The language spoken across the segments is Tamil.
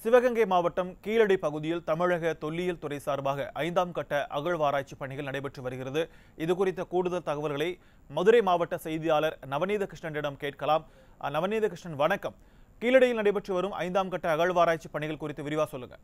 சிவகங்கை மாவட்டம் கீழடி பகுதியில் தமிழக தொல்லியல் துறை சார்பாக ஐந்தாம் கட்ட அகழ்வாராய்ச்சி பணிகள் நடைபெற்று வருகிறது இது குறித்த கூடுதல் தகவல்களை மதுரை மாவட்ட செய்தியாளர் நவநீத கிருஷ்ணனிடம் கேட்கலாம் அஹ், நவநீத கிருஷ்ணன் வணக்கம் கீழடியில் நடைபெற்று வரும் ஐந்தாம் கட்ட அகழ்வாராய்ச்சி பணிகள் குறித்து விரிவா சொல்லுங்க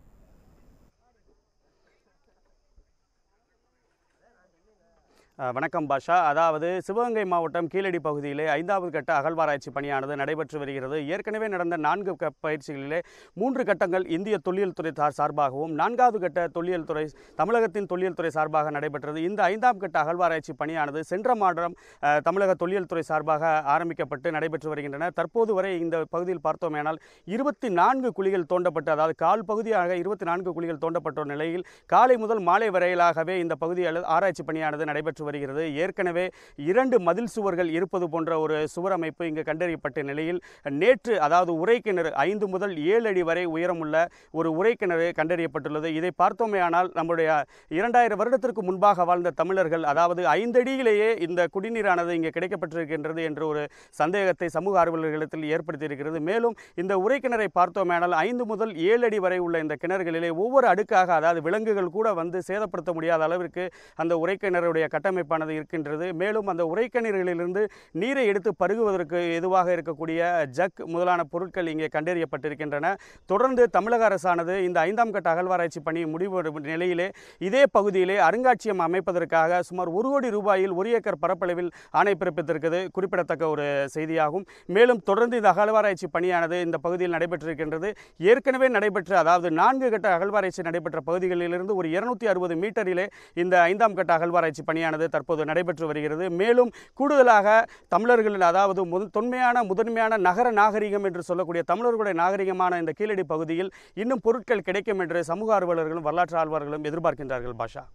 அஹ் வணக்கம் பாஷா அதாவது சிவகங்கை மாவட்டம் கீழடி பகுதியிலே ஐந்தாவது கட்ட அகழ்வாராய்ச்சி பணியானது நடைபெற்று வருகிறது ஏற்கனவே நடந்த நான்கு க பயிற்சிகளிலே மூன்று கட்டங்கள் இந்திய தொல்லியல் துறை சார்- சார்பாகவும் நான்காவது கட்ட தொல்லியல் துறை தமிழகத்தின் தொல்லியல் துறை சார்பாக நடைபெற்றது இந்த ஐந்தாம் கட்ட அகழ்வாராய்ச்சி பணியானது சென்ற மாதம் அஹ், தமிழக தொல்லியல் துறை சார்பாக ஆரம்பிக்கப்பட்டு நடைபெற்று வருகின்றன தற்போது வரை இந்த பகுதியில் பார்த்தோமேனால் இருபத்தி நான்கு குழிகள் தோண்டப்பட்டு அதாவது கால் பகுதியாக இருபத்தி நான்கு குழிகள் தோண்டப்பட்ட நிலையில் காலை முதல் மாலை வரையிலாகவே இந்த பகுதியில் ஆராய்ச்சி பணியானது நடைபெற்று வருகிறது ஏற்கனவே இரண்டு மதில் சுவர்கள் இருப்பது போன்ற ஒரு சுவர் அமைப்பு இங்கு கண்டறியப்பட்ட நிலையில் நேற்று அதாவது உரைக்கிணறு ஐந்து முதல் ஏழு அடி வரை உயரமுள்ள ஒரு உரைக்கிணறு கண்டறியப்பட்டுள்ளது இதை பார்த்தோமேயானால் நம்முடைய இரண்டாயிரம் வருடத்திற்கு முன்பாக வாழ்ந்த தமிழர்கள் அதாவது ஐந்தடியிலேயே இந்த குடிநீரானது இங்கே கிடைக்கப்பட்டிருக்கின்றது என்ற ஒரு சந்தேகத்தை சமூக ஆர்வலர்களிடத்தில் ஏற்படுத்தியிருக்கிறது மேலும் இந்த உரைக்கிணறை பார்த்தோமேனால் ஐந்து முதல் ஏழு அடி வரை உள்ள இந்த கிணறுகளிலே ஒவ்வொரு அடுக்காக அதாவது விலங்குகள் கூட வந்து சேதப்படுத்த முடியாத அளவிற்கு அந்த உரைக்கிணறுடைய கட்டமைப்பானது இருக்கின்றது மேலும் அந்த உரைக்கிணறுகளிலிருந்து நீரை எடுத்து பருகுவதற்கு எதுவாக இருக்கக்கூடிய ஜக் முதலான பொருட்கள் இங்கே கண்டறியப்பட்டிருக்கின்றன தொடர்ந்து தமிழக அரசானது இந்த ஐந்தாம் கட்ட அகழ்வாராய்ச்சி பணி முடிவு நிலையிலே இதே பகுதியிலே அருங்காட்சியகம் அமைப்பதற்காக சுமார் ஒரு கோடி ரூபாயில் ஒரு ஏக்கர் பரப்பளவில் ஆணை பிறப்பித்திருக்கிறது குறிப்பிடத்தக்க ஒரு செய்தியாகும் மேலும் தொடர்ந்து இந்த அகழ்வாராய்ச்சி பணியானது இந்த பகுதியில் நடைபெற்றிருக்கின்றது ஏற்கனவே நடைபெற்ற அதாவது நான்கு கட்ட அகழ்வாராய்ச்சி நடைபெற்ற பகுதிகளிலிருந்து ஒரு இருநூத்தி அறுபது மீட்டரிலே இந்த ஐந்தாம் கட்ட அகழ்வாராய்ச்சி பணியானது தற்போது நடைபெற்று வருகிறது மேலும் கூடுதலாக தமிழர்களின் அதாவது முத தொன்மையான முதன்மையான நகர நாகரிகம் என்று சொல்லக்கூடிய தமிழர்களுடைய நாகரிகமான இந்த கீழடி பகுதியில் இன்னும் பொருட்கள் கிடைக்கும் என்று சமூக ஆர்வலர்களும் வரலாற்று ஆர்வலர்களும் எதிர்பார்க்கின்றார்கள் பாஷா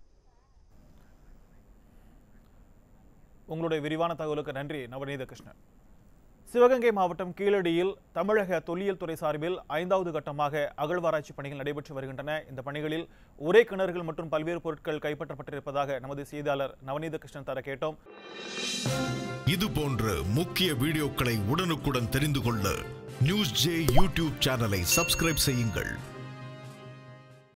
உங்களுடைய விரிவான தகவலுக்கு நன்றி நவநீத கிருஷ்ணன் சிவகங்கை மாவட்டம் கீழடியில் தமிழக தொல்லியல் துறை சார்பில் ஐந்தாவது கட்டமாக அகழ்வாராய்ச்சி பணிகள் நடைபெற்று வருகின்றன இந்த பணிகளில் ஒரே கிணறுகள் மற்றும் பல்வேறு பொருட்கள் கைப்பற்றப்பட்டிருப்பதாக நமது செய்தியாளர் நவநீத கிருஷ்ணன் தர கேட்டோம் இது போன்ற முக்கிய வீடியோக்களை உடனுக்குடன் தெரிந்து கொள்ள நியூஸ் ஜே யூடியூப் சேனலை சப்ஸ்கிரைப் செய்யுங்கள்